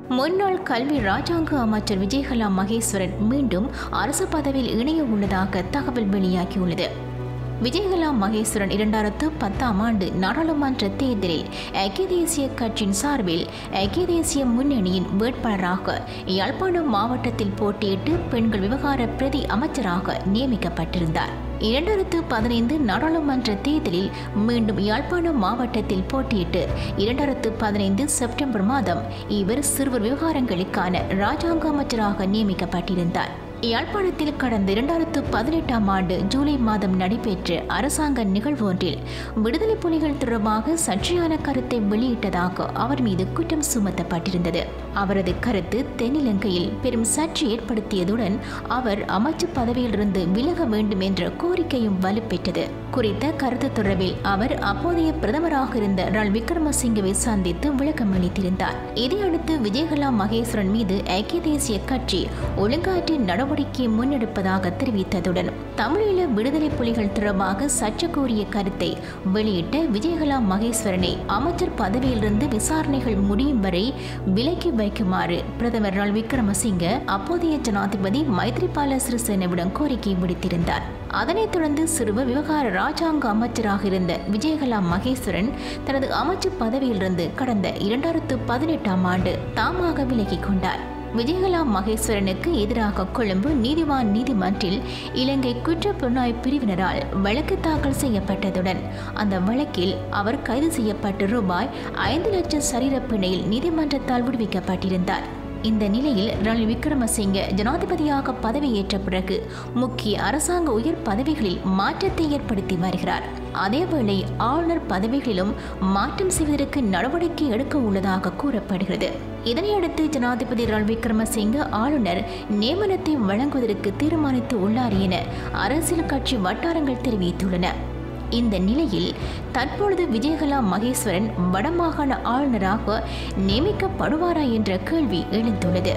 முன்னாள் கல்வி ராஜாங்க அமைச்சர் விஜயகலா மகேஸ்வரன் மீண்டும் அரசு பதவியில் இணைய உள்ளதாக தகவல் வெளியாகியுள்ளது விஜயகலா மகேஸ்வரன் இரண்டாயிரத்து பத்தாம் ஆண்டு நாடாளுமன்ற தேர்தலில் ஐக்கிய தேசிய கட்சியின் சார்பில் ஐக்கிய தேசிய முன்னணியின் வேட்பாளராக யாழ்ப்பாணம் மாவட்டத்தில் போட்டியிட்டு பெண்கள் விவகார பிரதி அமைச்சராக நியமிக்கப்பட்டிருந்தார் இரண்டாயிரத்து பதினைந்து நாடாளுமன்ற தேர்தலில் மீண்டும் யாழ்ப்பாணம் மாவட்டத்தில் போட்டியிட்டு இரண்டாயிரத்து பதினைந்து செப்டம்பர் மாதம் இவர் சிறுவர் விவகாரங்களுக்கான ராஜாங்க அமைச்சராக நியமிக்கப்பட்டிருந்தார் யாழ்ப்பாணத்தில் கடந்த இரண்டாயிரத்து பதினெட்டாம் ஆண்டு ஜூலை மாதம் நடைபெற்ற அரசாங்க நிகழ்வு ஒன்றில் விடுதலை புலிகள் தொடர்பாக சர்ச்சையான கருத்தை வெளியிட்டதாக அவர் மீது குற்றம் சுமத்தப்பட்டிருந்தது அவரது கருத்து தென்னிலங்கையில் பெரும் சர்ச்சை ஏற்படுத்தியதுடன் அவர் அமைச்சு பதவியிலிருந்து விலக வேண்டும் என்ற கோரிக்கையும் வலுப்பெற்றது குறித்த கருத்து தொடர்பில் அவர் அப்போதைய பிரதமராக இருந்த ரல் விக்ரமசிங்கவை சந்தித்து விளக்கம் அளித்திருந்தார் இதையடுத்து விஜயகலா மகேஸ்வரன் மீது ஐக்கிய தேசிய கட்சி ஒழுங்காற்று நடவடிக்கை முன்னெடுப்பதாக தெரிவித்ததுடன் தமிழீழ விடுதலை புலிகள் தொடர்பாக சர்ச்சைக்குரிய கருத்தை வெளியிட்ட விஜயகலா மகேஸ்வரனை அமைச்சர் பதவியிலிருந்து விசாரணைகள் முடியும் வரை விலக்கி வைக்குமாறு பிரதமர் ரல் விக்ரமசிங்க அப்போதைய ஜனாதிபதி மைத்ரிபால சிறிசேனவிடம் கோரிக்கை விடுத்திருந்தார் அதனைத் தொடர்ந்து சிறுவர் விவகார ராஜாங்க அமைச்சராக இருந்த விஜயகலா மகேஸ்வரன் தனது அமைச்சு பதவியிலிருந்து கடந்த இரண்டாயிரத்து பதினெட்டாம் ஆண்டு தாமாக விலகிக் கொண்டார் விஜயகலா மகேஸ்வரனுக்கு எதிராக கொழும்பு நீதிவான் நீதிமன்றில் இலங்கை குற்ற புலனாய்வு பிரிவினரால் வழக்கு தாக்கல் செய்யப்பட்டதுடன் அந்த வழக்கில் அவர் கைது செய்யப்பட்டு ரூபாய் ஐந்து லட்சம் சரீர பிணையில் நீதிமன்றத்தால் விடுவிக்கப்பட்டிருந்தார் இந்த நிலையில் ரணில் விக்ரமசிங்க ஜனாதிபதியாக பதவியேற்ற பிறகு முக்கிய அரசாங்க உயர் பதவிகளில் மாற்றத்தை ஏற்படுத்தி வருகிறார் அதேவேளை ஆளுநர் பதவிகளிலும் மாற்றம் செய்வதற்கு நடவடிக்கை எடுக்க உள்ளதாக கூறப்படுகிறது இதனையடுத்து ஜனாதிபதி ரணில் விக்ரமசிங்க ஆளுநர் நியமனத்தை வழங்குவதற்கு தீர்மானித்து உள்ளார் என அரசியல் கட்சி வட்டாரங்கள் தெரிவித்துள்ளன இந்த நிலையில் தற்பொழுது விஜயகலா மகேஸ்வரன் வடமாகாண ஆளுநராக நியமிக்கப்படுவாரா என்ற கேள்வி எழுந்துள்ளது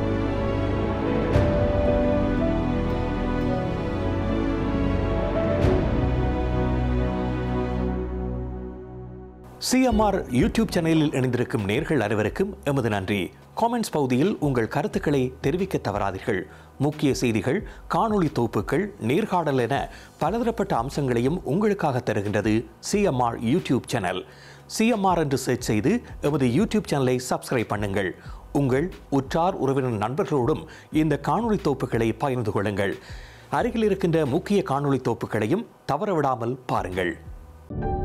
சிஎம்ஆர் யூடியூப் சேனலில் இணைந்திருக்கும் நேர்கள் அனைவருக்கும் எமது நன்றி காமெண்ட்ஸ் பகுதியில் உங்கள் கருத்துக்களை தெரிவிக்க தவறாதீர்கள் முக்கிய செய்திகள் காணொளி தொகுப்புகள் நேர்காணல் என பலதரப்பட்ட அம்சங்களையும் உங்களுக்காக தருகின்றது சிஎம்ஆர் யூடியூப் சேனல் சிஎம்ஆர் என்று சர்ச் செய்து எமது யூடியூப் சேனலை சப்ஸ்கிரைப் பண்ணுங்கள் உங்கள் உற்றார் உறவினர் நண்பர்களோடும் இந்த காணொளி தொகுப்புகளை பகிர்ந்து கொள்ளுங்கள் அருகில் இருக்கின்ற முக்கிய காணொளி தொகுப்புகளையும் தவறவிடாமல் பாருங்கள்